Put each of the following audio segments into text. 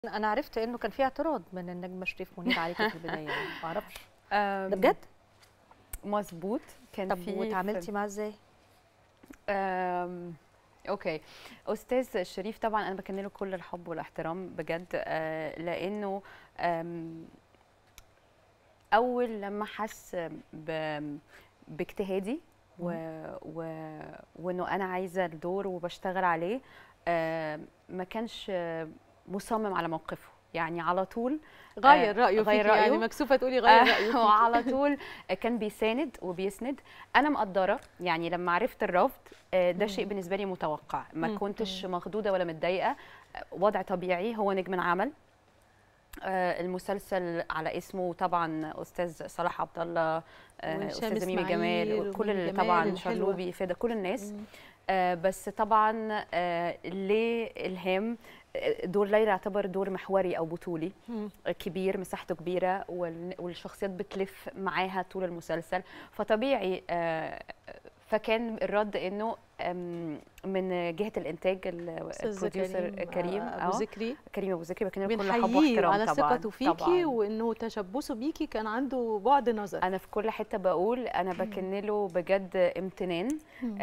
انا عرفت انه كان في اعتراض من النجم شريف منير عليكي في البدايه يعني ما اعرفش أم، ده بجد مظبوط كان طب في واتعاملتي معاه ازاي أم، اوكي استاذ شريف طبعا انا بكن له كل الحب والاحترام بجد آه، لانه أم، اول لما حس ب- باجتهادي و... و... وانه انا عايزه الدور وبشتغل عليه آه، ما كانش آه، مصمم على موقفه يعني على طول غير رايه غير فيكي يعني رأيه. مكسوفه تقولي غير رايه فيكي. وعلى طول كان بيساند وبيسند انا مقدره يعني لما عرفت الرفض آه، ده شيء بالنسبه لي متوقع ما مم. كنتش مخضوضه ولا متضايقه آه، وضع طبيعي هو نجم العمل آه، المسلسل على اسمه طبعا استاذ صلاح عبد الله آه، وهشام استاذه ميمي إسماعيل جمال وكل وميمي اللي جمال طبعا الحلوة. شرلوبي فدا كل الناس مم. آه، بس طبعا آه، ليه الهام آه، دور ليلى يعتبر دور محوري او بطولي مم. كبير مساحته كبيره وال- والشخصيات بتلف معاها طول المسلسل فطبيعي آه، فكان الرد انه آم، من جهه الانتاج استاذ البروديوسر كريم ابو اه ذكري كريم ابو ذكري بكن له كل حب بنحييه واحترام على طبعا ثقته فيكي طبعاً. وانه تشبثه بيكي كان عنده بعد نظر انا في كل حته بقول انا بكن له بجد امتنان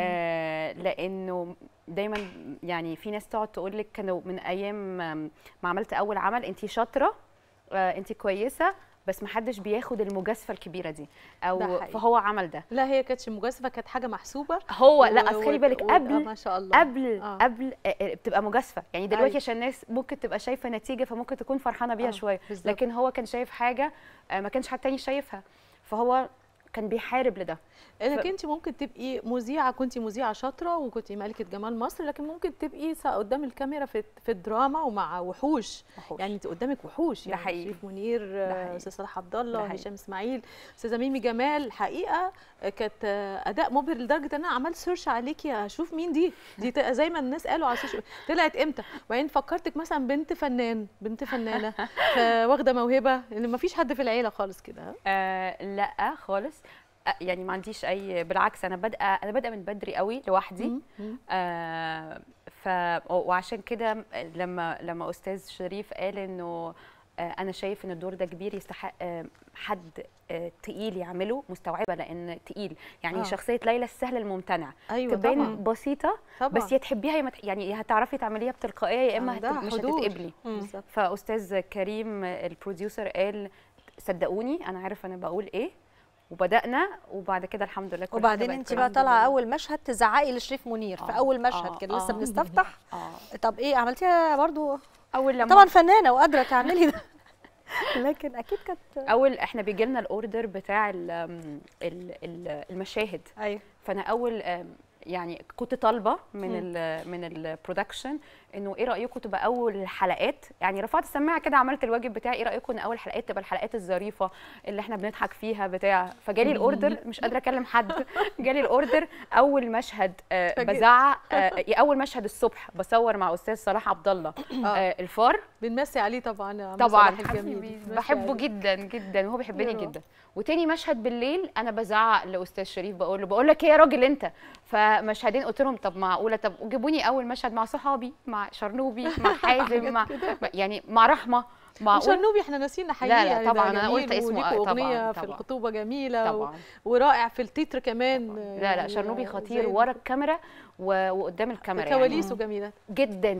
آه لانه دايما يعني في ناس تقعد تقول لك كانوا من ايام ما عملت اول عمل انت شاطره آه انت كويسه بس ما حدش بياخد المجازفه الكبيره دي ده او حقيقي. فهو عمل ده لا هي كانتش مجازفه كانت حاجه محسوبه هو لا و- اصل خلي و- بالك و- آه، قبل ما شاء الله قبل آه. قبل آه، آه، بتبقى مجازفه يعني دلوقتي أيوة. عشان الناس ممكن تبقى شايفه نتيجه فممكن تكون فرحانه بيها آه، شويه بالظبط. لكن هو كان شايف حاجه آه، ما كانش حد تاني شايفها فهو كان بيحارب لده انك انت ممكن تبقي مذيعه كنت مذيعه شاطره وكنت ملكه جمال مصر لكن ممكن تبقي سا- قدام الكاميرا في في الدراما ومع وحوش وحوش. يعني انت قدامك وحوش ده يعني حقيقي. شريف منير ده آه، حقيقي. استاذ صلاح عبد ده الله حقيقي. هشام اسماعيل استاذه ميمي جمال الحقيقه آه، كانت آه، اداء مبهر لدرجه ان انا عملت سيرش عليكي اشوف مين دي دي ت- زي ما الناس قالوا على السوشيال طلعت امتى وبعدين فكرتك مثلا بنت فنان بنت فنانه واخده موهبه لان ما فيش حد في العيله خالص كده ها؟ آه لا خالص آه يعني ما عنديش اي بالعكس انا بادئه انا بادئه من بدري قوي لوحدي مم. مم. آه ف وعشان كده لما لما استاذ شريف قال انه آه انا شايف ان الدور ده كبير يستحق آه حد آه تقيل يعمله مستوعبه لان تقيل يعني آه. آه. شخصيه ليلى السهل الممتنع ايوه تبان طبعا بسيطه طبعا بس يا تحبيها يا ما تح- يعني يا هتعرفي تعمليها بتلقائيه يا اما هت... عندها مش حضور. هتتقبلي بالظبط فاستاذ كريم البروديوسر قال صدقوني انا عارف انا بقول ايه وبدانا وبعد كده الحمد لله كل حاجة وبعدين بقت انت كويسة. بقى طالعه اول مشهد تزعقي لشريف منير في آه، اول مشهد آه، كده لسه آه. بنستفتح اه طب ايه عملتيها برضو اول لما طبعا فنانه وقادره تعملي ده لكن اكيد كانت اول احنا بيجي لنا الاوردر بتاع ال ال ال المشاهد ايوه فانا اول آم، يعني كنت طالبه من مم. ال من البرودكشن انه ايه رايكم تبقى اول الحلقات يعني رفعت السماعه كده عملت الواجب بتاعي ايه رايكم ان اول حلقات تبقى الحلقات الظريفه اللي احنا بنضحك فيها بتاع فجالي الاوردر مش قادره اكلم حد جالي الاوردر اول مشهد آه فاجئت. بزعق آه اول مشهد الصبح بصور مع استاذ صلاح عبد الله آه. آه الفار بنمسي عليه طبعا يا عم طبعا صلاح الجميل حبيبي بنمسي بحبه عليه. جدا جدا وهو بيحبني يا جدا وتاني مشهد بالليل انا بزعق لاستاذ شريف بقول له بقول لك ايه يا راجل انت فمشهدين قلت لهم طب معقوله طب جيبوني اول مشهد مع صحابي مع شرنوبي مع حازم مع يعني مع رحمه معقول وشرنوبي احنا ناسيين نحييه لا، لا، يعني ده طبعاً، أنا جميل قلت اسمه، وليكوا آه، طبعاً، اغنيه في طبعاً. الخطوبه جميله و... طبعا ورائع في التتر كمان لا لا يعني شرنوبي زي خطير ورا الكاميرا و- وقدام الكاميرا يعني كواليسه جميله جدا